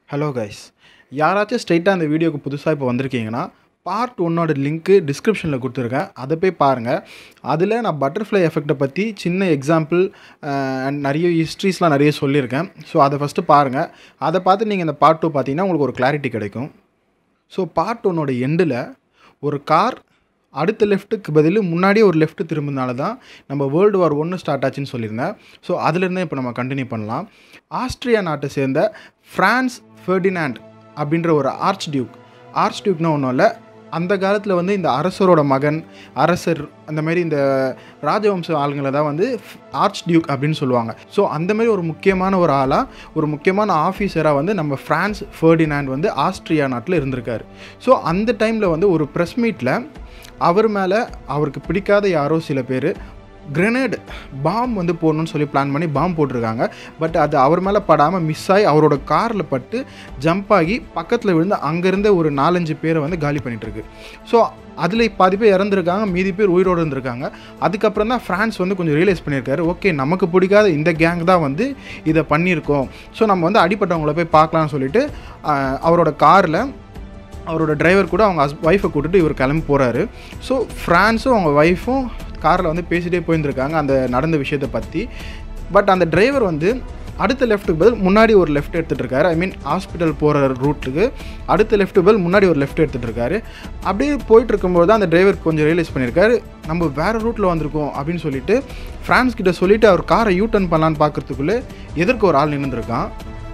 hello guys யாராச்சும் ஸ்ட்ரைட்டாக அந்த வீடியோக்கு புதுசாக இப்போ வந்திருக்கீங்கன்னா பார்ட் ஒன்னோட லிங்க்கு டிஸ்கிரிப்ஷனில் கொடுத்துருக்கேன் அதை போய் பாருங்கள் அதில் நான் பட்டர்ஃப்ளை எஃபெக்ட்டை பற்றி சின்ன எக்ஸாம்பிள் அண்ட் நிறைய ஹிஸ்ட்ரிஸ்லாம் நிறைய சொல்லியிருக்கேன் ஸோ அதை ஃபஸ்ட்டு பாருங்கள் அதை பார்த்து நீங்கள் இந்த பார்ட் டூ பார்த்தீங்கன்னா உங்களுக்கு ஒரு கிளாரிட்டி கிடைக்கும் ஸோ பார்ட் ஒன்னோட எண்டில் ஒரு கார் அடுத்த லெஃப்ட்டுக்கு பதில் முன்னாடியே ஒரு லெஃப்ட் திரும்பினால தான் நம்ம வேர்ல்டு வார் ஒன்று ஸ்டார்ட் ஆச்சுன்னு சொல்லியிருந்தேன் ஸோ அதுலேருந்தே இப்போ நம்ம கண்டினியூ பண்ணலாம் ஆஸ்திரியா நாட்டை சேர்ந்த ஃப்ரான்ஸ் ஃபெர்டினாண்ட் அப்படின்ற ஒரு ஆர்ச் டியூக் ஆர்ச் டியூக்னா ஒன்றும் இல்லை அந்த காலத்தில் வந்து இந்த அரசரோட மகன் அரசர் அந்த மாதிரி இந்த ராஜவம்ச ஆளுங்களை தான் வந்து ஆர்ச் டியூக் அப்படின்னு சொல்லுவாங்க ஸோ அந்த மாதிரி ஒரு முக்கியமான ஒரு ஆளாக ஒரு முக்கியமான ஆஃபீஸராக வந்து நம்ம ஃப்ரான்ஸ் ஃபெர்டினாண்ட் வந்து ஆஸ்திரியா நாட்டில் இருந்திருக்காரு ஸோ அந்த டைமில் வந்து ஒரு ப்ரெஸ் மீட்டில் அவர் மேலே அவருக்கு பிடிக்காத யாரோ சில பேர் கிரெனேடு பாம் வந்து போடணும்னு சொல்லி பிளான் பண்ணி பாம் போட்டிருக்காங்க பட் அது அவர் மேலே படாமல் மிஸ் ஆகி அவரோட காரில் பட்டு ஜம்ப் ஆகி பக்கத்தில் விழுந்து அங்கேருந்த ஒரு நாலஞ்சு பேரை வந்து காலி பண்ணிகிட்ருக்கு ஸோ அதில் பாதி பேர் இறந்துருக்காங்க மீதி பேர் உயிரோடு இருந்திருக்காங்க அதுக்கப்புறம் தான் ஃப்ரான்ஸ் வந்து கொஞ்சம் ரியலைஸ் பண்ணியிருக்காரு ஓகே நமக்கு பிடிக்காத இந்த கேங் தான் வந்து இதை பண்ணியிருக்கோம் ஸோ நம்ம வந்து அடிப்பட்டவங்கள போய் பார்க்கலாம்னு சொல்லிட்டு ஆஹ், அவரோட காரில் அவரோட டிரைவர் கூட அவங்க ஹஸ் ஒய்ஃபை கூட்டிட்டு இவர் கிளம்பி போகிறாரு ஸோ ஃப்ரான்ஸும் அவங்க ஒய்ஃபும் காரில் வந்து பேசிகிட்டே போயிருந்துருக்காங்க அந்த நடந்த விஷயத்தை பற்றி பட் அந்த டிரைவர் வந்து அடுத்த லெஃப்ட்டுக்கு பதில் முன்னாடி ஒரு லெஃப்ட் எடுத்துகிட்டு இருக்காரு ஐ மீன் ஹாஸ்பிட்டல் போகிற ரூட்டுக்கு அடுத்த லெஃப்ட்டுக்கு பதில் முன்னாடி ஒரு லெஃப்ட் எடுத்துகிட்டு இருக்காரு அப்படியே போயிட்டு இருக்கும்போது தான் அந்த டிரைவர் கொஞ்சம் ரியலைஸ் பண்ணியிருக்காரு நம்ம வேறு ரூட்டில் வந்திருக்கோம் அப்படின்னு சொல்லிட்டு ஃப்ரான்ஸ் கிட்ட சொல்லிவிட்டு அவர் காரை யூ டர்ன் பண்ணலான்னு பார்க்கறதுக்குள்ளே எதிர்க்க ஒரு ஆள் நின்றுருக்கான்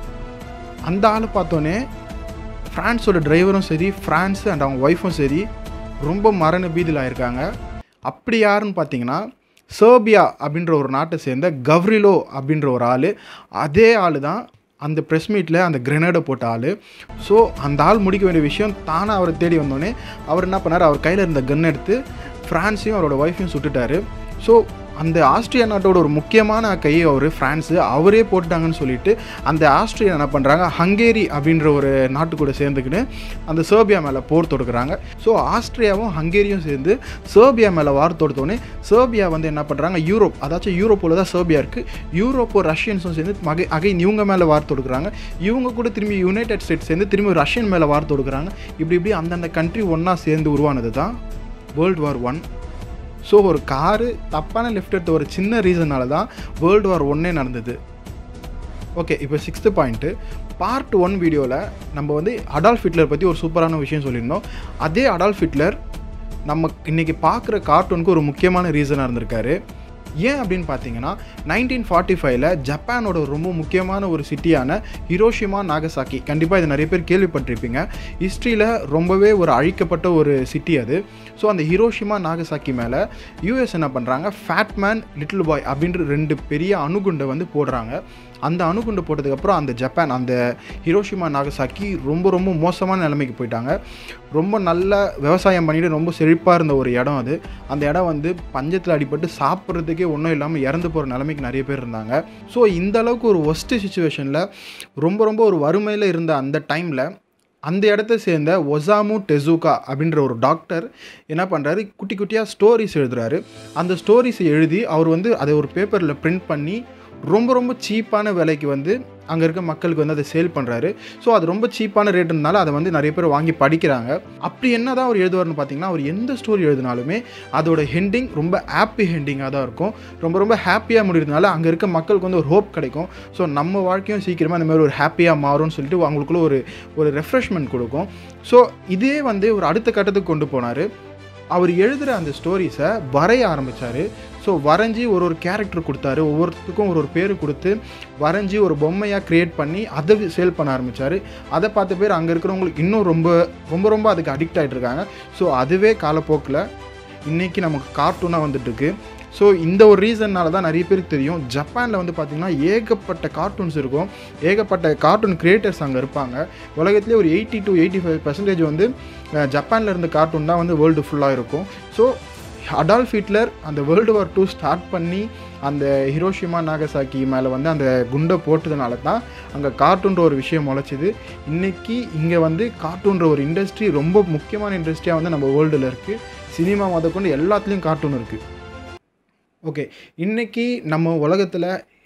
அந்த ஆளை பார்த்தோன்னே ஃப்ரான்ஸோட டிரைவரும் சரி ஃப்ரான்ஸ் அண்ட் அவங்க ஒய்ஃபும் சரி ரொம்ப மரண பீதியில் ஆயிருக்காங்க அப்படி யாருன்னு பார்த்தீங்கன்னா சர்பியா அப்படின்ற ஒரு நாட்டை சேர்ந்த கவ்ரிலோ அப்படின்ற ஒரு ஆள் அதே ஆள் தான் அந்த ப்ரெஸ் மீட்டில் அந்த கிரெனேடை போட்ட ஆள் ஸோ அந்த ஆள் முடிக்க வேண்டிய விஷயம் தானாக அவரை தேடி வந்தோடனே அவர் என்ன பண்ணார் அவர் கையில் இருந்த கன் எடுத்து ஃப்ரான்ஸையும் அவரோட ஒய்ஃபையும் சுட்டுட்டாரு ஸோ அந்த ஆஸ்திரியா நாட்டோட ஒரு முக்கியமான கை அவர் ஃப்ரான்ஸு அவரே போட்டுட்டாங்கன்னு சொல்லிட்டு அந்த ஆஸ்திரியா என்ன பண்ணுறாங்க ஹங்கேரி அப்படின்ற ஒரு நாட்டு கூட சேர்ந்துக்கிட்டு அந்த சர்பியா மேலே போர் தொடுக்குறாங்க ஸோ ஆஸ்திரியாவும் ஹங்கேரியும் சேர்ந்து சர்பியா மேலே வார் தொடுத்தோடனே சர்பியா வந்து என்ன பண்ணுறாங்க யூரோப் அதாச்சும் யூரோப்பில் தான் சர்பியா இருக்குது யூரோப்போ ரஷ்யன்ஸும் சேர்ந்து மகை அகைன் இவங்க மேலே வார் தொடுக்குறாங்க இவங்க கூட திரும்பி யுனைடெட் ஸ்டேட்ஸ் சேர்ந்து திரும்பி ரஷ்யன் மேலே வார் தொடுக்குறாங்க இப்படி இப்படி அந்தந்த கண்ட்ரி ஒன்றா சேர்ந்து உருவானது தான் வேர்ல்டு வார் ஒன் ஸோ ஒரு காரு தப்பான லெஃப்ட் எடுத்த ஒரு சின்ன ரீசனால தான் வேர்ல்டு வார் ஒன்னே நடந்தது ஓகே இப்போ சிக்ஸ்த்து பாயிண்ட்டு பார்ட் ஒன் வீடியோவில் நம்ம வந்து அடால்ஃப் ஹிட்லர் பற்றி ஒரு சூப்பரான விஷயம் சொல்லியிருந்தோம் அதே அடால்ஃப் ஹிட்லர் நம்ம இன்றைக்கி பார்க்குற கார்ட்டூனுக்கு ஒரு முக்கியமான ரீசனாக இருந்திருக்காரு ஏன் அப்படின்னு பார்த்தீங்கன்னா நைன்டீன் ஃபார்ட்டி ஃபைவ்ல ஜப்பானோட ரொம்ப முக்கியமான ஒரு சிட்டியான ஹிரோஷிமா நாகசாக்கி கண்டிப்பாக இது நிறைய பேர் கேள்விப்பட்டிருப்பீங்க ஹிஸ்ட்ரியில் ரொம்பவே ஒரு அழிக்கப்பட்ட ஒரு சிட்டி அது ஸோ அந்த ஹிரோஷிமா நாகசாக்கி மேலே யூஎஸ் என்ன பண்ணுறாங்க ஃபேட்மேன் லிட்டில் பாய் அப்படின்ற ரெண்டு பெரிய அணுகுண்டை வந்து போடுறாங்க அந்த அணுகுண்டு போட்டதுக்கப்புறம் அந்த ஜப்பான் அந்த ஹிரோஷிமா நாகசாக்கி ரொம்ப ரொம்ப மோசமான நிலைமைக்கு போயிட்டாங்க ரொம்ப நல்ல விவசாயம் பண்ணிட்டு ரொம்ப செழிப்பாக இருந்த ஒரு இடம் அது அந்த இடம் வந்து பஞ்சத்தில் அடிபட்டு சாப்பிட்றதுக்கே ஒன்றும் இல்லாமல் இறந்து போகிற நிலைமைக்கு நிறைய பேர் இருந்தாங்க ஸோ இந்த அளவுக்கு ஒரு ஒஸ்ட்டு சுச்சுவேஷனில் ரொம்ப ரொம்ப ஒரு வறுமையில் இருந்த அந்த டைமில் அந்த இடத்த சேர்ந்த ஒசாமு டெசூகா அப்படின்ற ஒரு டாக்டர் என்ன பண்ணுறாரு குட்டி குட்டியாக ஸ்டோரிஸ் எழுதுறாரு அந்த ஸ்டோரிஸ் எழுதி அவர் வந்து அதை ஒரு பேப்பரில் பிரிண்ட் பண்ணி ரொம்ப ரொம்ப சீப்பான விலைக்கு வந்து அங்கே இருக்க மக்களுக்கு வந்து அதை சேல் பண்ணுறாரு ஸோ அது ரொம்ப சீப்பான ரேட்டுனால அதை வந்து நிறைய பேர் வாங்கி படிக்கிறாங்க அப்படி என்ன தான் அவர் எழுதுவார்னு பார்த்தீங்கன்னா அவர் எந்த ஸ்டோரி எழுதினாலுமே அதோட ஹெண்டிங் ரொம்ப ஹாப்பி ஹெண்டிங்காக தான் இருக்கும் ரொம்ப ரொம்ப ஹாப்பியாக முடிகிறதுனால அங்கே இருக்க மக்களுக்கு வந்து ஒரு ஹோப் கிடைக்கும் ஸோ நம்ம வாழ்க்கையும் சீக்கிரமாக இந்த மாதிரி ஒரு ஹாப்பியாக மாறும்னு சொல்லிட்டு அவங்களுக்குள்ள ஒரு ஒரு ரெஃப்ரெஷ்மெண்ட் கொடுக்கும் ஸோ இதே வந்து ஒரு அடுத்த கட்டத்துக்கு கொண்டு போனார் அவர் எழுதுகிற அந்த ஸ்டோரிஸை வரைய ஆரம்பித்தார் ஸோ வரைஞ்சி ஒரு ஒரு கேரக்டர் கொடுத்தாரு ஒவ்வொருத்துக்கும் ஒரு ஒரு பேர் கொடுத்து வரைஞ்சி ஒரு பொம்மையாக க்ரியேட் பண்ணி அதை சேல் பண்ண ஆரம்பித்தார் அதை பார்த்த பேர் அங்கே இருக்கிறவங்களுக்கு இன்னும் ரொம்ப ரொம்ப ரொம்ப அதுக்கு அடிக்ட் ஆகிட்டு இருக்காங்க ஸோ அதுவே காலப்போக்கில் இன்றைக்கி நமக்கு கார்ட்டூனாக வந்துட்டுருக்கு ஸோ இந்த ஒரு ரீசன்னால தான் நிறைய பேருக்கு தெரியும் ஜப்பானில் வந்து பார்த்திங்கன்னா ஏகப்பட்ட கார்ட்டூன்ஸ் இருக்கும் ஏகப்பட்ட கார்ட்டூன் கிரியேட்டர்ஸ் அங்கே இருப்பாங்க உலகத்துலேயே ஒரு eighty to eighty five percentage வந்து அஹ், ஜப்பானில் இருந்த கார்ட்டூன் தான் வந்து வேர்ல்டு ஃபுல்லாக இருக்கும் ஸோ அடால்ஃப் ஹிட்லர் அந்த வேர்ல்டு வார் டூ ஸ்டார்ட் பண்ணி அந்த ஹிரோஷிமா நாகசாக்கி மேலே வந்து அந்த குண்டை போட்டதுனால தான் அங்கே கார்ட்டூன்ற ஒரு விஷயம் முளைச்சிது இன்றைக்கி இங்கே வந்து கார்ட்டூன்ற ஒரு இண்டஸ்ட்ரி ரொம்ப முக்கியமான இண்டஸ்ட்ரியாக வந்து நம்ம வேர்ல்டில் இருக்குது சினிமா முதற்கொண்டு எல்லாத்துலேயும் கார்ட்டூன் இருக்குது ஓகே இன்னைக்கு நம்ம உலகத்தில்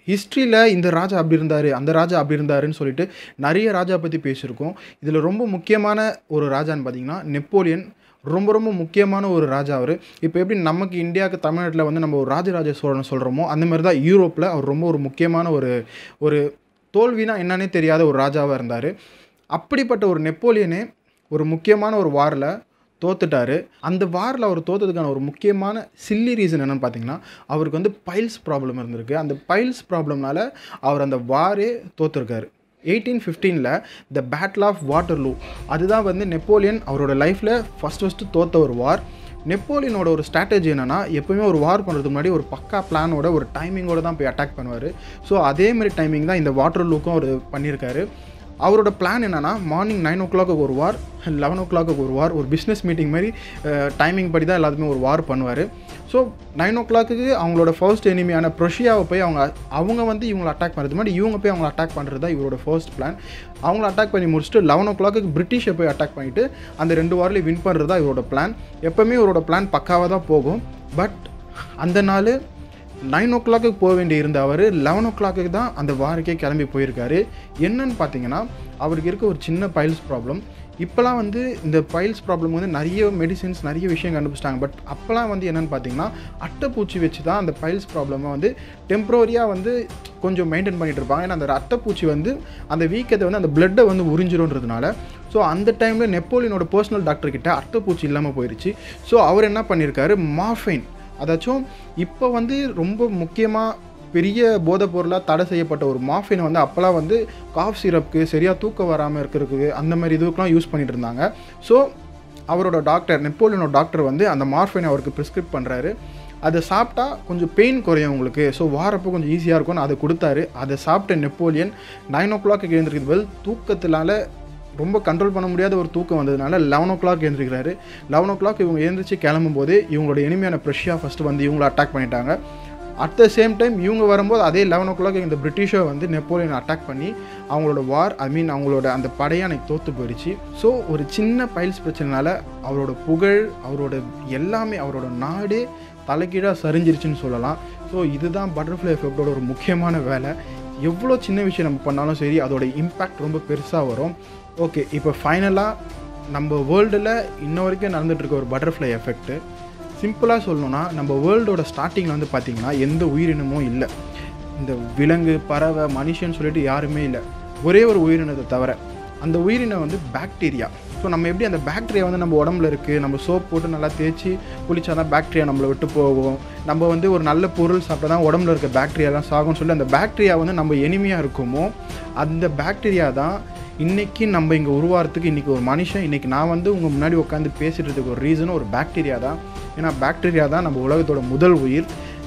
ஹிஸ்ட்ரியில் இந்த ராஜா அப்படி இருந்தார் அந்த ராஜா அப்படி இருந்தாருன்னு சொல்லிட்டு நிறைய ராஜா பற்றி பேசியிருக்கோம் இதில் ரொம்ப முக்கியமான ஒரு ராஜான்னு பார்த்தீங்கன்னா நெப்போலியன் ரொம்ப ரொம்ப முக்கியமான ஒரு ராஜா அவர் இப்போ எப்படி நமக்கு இந்தியாவுக்கு தமிழ்நாட்டில் வந்து நம்ம ஒரு ராஜராஜ சோழன் சொல்கிறோமோ அந்த மாதிரி தான் யூரோப்பில் அவர் ரொம்ப ஒரு முக்கியமான ஒரு ஒரு தோல்வினா என்னன்னே தெரியாத ஒரு ராஜாவாக இருந்தார் அப்படிப்பட்ட ஒரு நெப்போலியனே ஒரு முக்கியமான ஒரு வாரில் தோத்துட்டாரு அந்த வாரில் அவர் தோத்ததுக்கான ஒரு முக்கியமான சில்லி ரீசன் என்னென்னு பார்த்தீங்கன்னா அவருக்கு வந்து பைல்ஸ் ப்ராப்ளம் இருந்திருக்கு அந்த பைல்ஸ் ப்ராப்ளம்னால அவர் அந்த வாரே தோத்துருக்காரு எயிட்டீன் ஃபிஃப்டீனில் த பேட்டில் ஆஃப் வாட்டர்லூ அதுதான் வந்து நெப்போலியன் அவரோட லைஃப்பில் ஃபஸ்ட் ஃபஸ்ட்டு தோத்த ஒரு வார் நெப்போலியனோட ஒரு ஸ்ட்ராட்டஜி என்னென்னா எப்பவுமே ஒரு வார் பண்ணுறதுக்கு முன்னாடி ஒரு பக்கா பிளானோட ஒரு டைமிங்கோட தான் போய் அட்டாக் பண்ணுவார் ஸோ அதே மாதிரி டைமிங் தான் இந்த வாட்டர் லூக்கும் அவர் பண்ணியிருக்காரு அவரோட பிளான் என்னென்னா மார்னிங் நைன் ஓ கிளாக்கு ஒரு வார் லெவன் ஓ கிளாக்கு ஒரு வார் ஒரு பிஸ்னஸ் மீட்டிங் மாதிரி டைமிங் படி தான் எல்லாத்துமே ஒரு வார் பண்ணுவார் ஸோ நைன் ஓ கிளாக்கு அவங்களோட ஃபர்ஸ்ட் எனிமியான ப்ரொஷியாவை போய் அவங்க அவங்க வந்து இவங்களை அட்டாக் பண்ணுறது மாதிரி இவங்க போய் அவங்கள அட்டாக் பண்ணுறது தான் இவரோட ஃபர்ஸ்ட் பிளான் அவங்கள அட்டாக் பண்ணி முடிச்சுட்டு லெவன் ஓ கிளாக்கு பிரிட்டிஷை போய் அட்டாக் பண்ணிவிட்டு அந்த ரெண்டு வாரிலையும் வின் பண்ணுறது தான் இவரோட பிளான் எப்போவுமே இவரோட பிளான் பக்காவாக தான் போகும் பட் அந்த நாள் நைன் ஓ கிளாக்கு போக வேண்டி இருந்த அவர் லெவன் ஓ கிளாக்கு தான் அந்த வாருக்கே கிளம்பி போயிருக்காரு என்னன்னு பார்த்தீங்கன்னா அவருக்கு இருக்க ஒரு சின்ன பைல்ஸ் ப்ராப்ளம் இப்போலாம் வந்து இந்த பைல்ஸ் ப்ராப்ளம் வந்து நிறைய மெடிசின்ஸ் நிறைய விஷயம் கண்டுபிடிச்சிட்டாங்க பட் அப்போலாம் வந்து என்னென்னு பார்த்தீங்கன்னா அட்டைப்பூச்சி வச்சு தான் அந்த பைல்ஸ் ப்ராப்ளமை வந்து டெம்ப்ரவரியாக வந்து கொஞ்சம் மெயின்டைன் பண்ணிட்டு இருப்பாங்க ஏன்னா அந்த அட்டைப்பூச்சி வந்து அந்த வீக்கத்தை வந்து அந்த பிளட்டை வந்து உறிஞ்சிருன்றதுனால ஸோ அந்த டைமில் நெப்போலியனோட பர்சனல் டாக்டர் கிட்ட அட்டைப்பூச்சி இல்லாமல் போயிடுச்சு ஸோ அவர் என்ன பண்ணியிருக்காரு மார்ஃபைன் அதாச்சும் இப்போ வந்து ரொம்ப முக்கியமாக பெரிய போதைப் பொருளாக தடை செய்யப்பட்ட ஒரு மாஃபினை வந்து அப்போல்லாம் வந்து காஃப் சிரப்புக்கு சரியாக தூக்கம் வராமல் இருக்கிறதுக்கு அந்த மாதிரி இதுக்கெலாம் யூஸ் பண்ணிட்டு இருந்தாங்க ஸோ அவரோட டாக்டர் நெப்போலியனோட டாக்டர் வந்து அந்த மார்ஃபைனை அவருக்கு ப்ரிஸ்கிரிப்ட் பண்ணுறாரு அதை சாப்பிட்டா கொஞ்சம் பெயின் குறையும் உங்களுக்கு ஸோ வாரப்போ கொஞ்சம் ஈஸியாக இருக்கும்னு அதை கொடுத்தாரு அதை சாப்பிட்ட நெப்போலியன் நைன் ஓ கிளாக் எழுந்திருக்கிறது பதில் தூக்கத்தினால ரொம்ப கண்ட்ரோல் பண்ண முடியாத ஒரு தூக்கம் வந்ததுனால லெவன் ஓ கிளாக் எழுந்திருக்கிறாரு லெவன் ஓ கிளாக் இவங்க எழுந்திரிச்சு கிளம்பும் போது இவங்களோட எளிமையான ப்ரெஷ்ஷாக ஃபஸ்ட்டு வந்து இவங்களை அட்டாக் பண்ணிட்டாங்க அட் த சேம் டைம் இவங்க வரும்போது அதே லெவன் ஓ கிளாக் இந்த பிரிட்டிஷை வந்து நெப்போலியன் அட்டாக் பண்ணி அவங்களோட வார் ஐ மீன் அவங்களோட அந்த படையை அன்னைக்கு தோற்று போயிடுச்சு ஸோ ஒரு சின்ன பைல்ஸ் பிரச்சனைனால அவரோட புகழ் அவரோட எல்லாமே அவரோட நாடே தலைகீழாக சரிஞ்சிருச்சுன்னு சொல்லலாம் ஸோ இதுதான் பட்டர்ஃப்ளை எஃபெக்டோட ஒரு முக்கியமான வேலை எவ்வளோ சின்ன விஷயம் நம்ம பண்ணாலும் சரி அதோட இம்பேக்ட் ரொம்ப பெருசாக வரும் ஓகே இப்போ ஃபைனலாக நம்ம வேர்ல்டில் இன்ன வரைக்கும் நடந்துகிட்டு இருக்க ஒரு பட்டர்ஃப்ளை எஃபெக்ட்டு சிம்பிளாக சொல்லணும்னா நம்ம வேர்ல்டோட ஸ்டார்டிங்கில் வந்து பார்த்திங்கன்னா எந்த உயிரினமும் இல்லை இந்த விலங்கு பறவை மனுஷன் சொல்லிட்டு யாருமே இல்லை ஒரே ஒரு உயிரினத்தை தவிர அந்த உயிரினம் வந்து பாக்டீரியா ஸோ நம்ம எப்படி அந்த பாக்டீரியா வந்து நம்ம உடம்புல இருக்குது நம்ம சோப் போட்டு நல்லா தேய்ச்சி குளிச்சா தான் பாக்டீரியா நம்மளை விட்டு போகும் நம்ம வந்து ஒரு நல்ல பொருள் சாப்பிட்டா தான் உடம்புல இருக்க பாக்டீரியாலாம் சாகும்னு சொல்லி அந்த பாக்டீரியா வந்து நம்ம எனிமையாக இருக்குமோ அந்த பாக்டீரியா தான் இன்றைக்கி நம்ம இங்கே உருவாகிறதுக்கு இன்றைக்கி ஒரு மனுஷன் இன்றைக்கி நான் வந்து உங்கள் முன்னாடி உட்காந்து பேசிகிறதுக்கு ஒரு ரீசனும் ஒரு பாக்டீரியா தான் ஏன்னா பாக்டீரியா தான் நம்ம உலகத்தோட முதல் உயிர்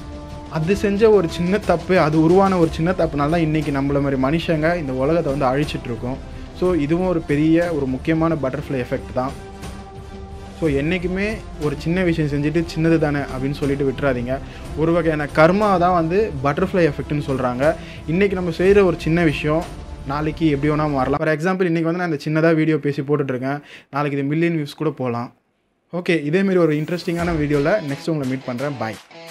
அது செஞ்ச ஒரு சின்ன தப்பு அது உருவான ஒரு சின்ன தப்புனால தான் இன்றைக்கி நம்மள மாதிரி மனுஷங்க இந்த உலகத்தை வந்து அழிச்சிட்ருக்கோம் ஸோ இதுவும் ஒரு பெரிய ஒரு முக்கியமான பட்டர்ஃப்ளை எஃபெக்ட் தான் ஸோ என்றைக்குமே ஒரு சின்ன விஷயம் செஞ்சுட்டு சின்னது தானே அப்படின்னு சொல்லிட்டு விட்டுறாதீங்க ஒரு வகையான கர்மா தான் வந்து பட்டர்ஃப்ளை எஃபெக்ட்னு சொல்கிறாங்க இன்றைக்கி நம்ம செய்கிற ஒரு சின்ன விஷயம் நாளைக்கு எப்படி வேணால் மாறலாம் ஃபார் எக்ஸாம்பிள் இன்றைக்கி வந்து நான் இந்த சின்னதாக வீடியோ பேசி போட்டுட்ருக்கேன் நாளைக்கு இது மில்லியன் வியூஸ் கூட போகலாம் ஓகே இதேமாரி ஒரு இன்ட்ரெஸ்டிங்கான வீடியோவில் நெக்ஸ்ட் உங்களை மீட் பண்ணுறேன் பாய்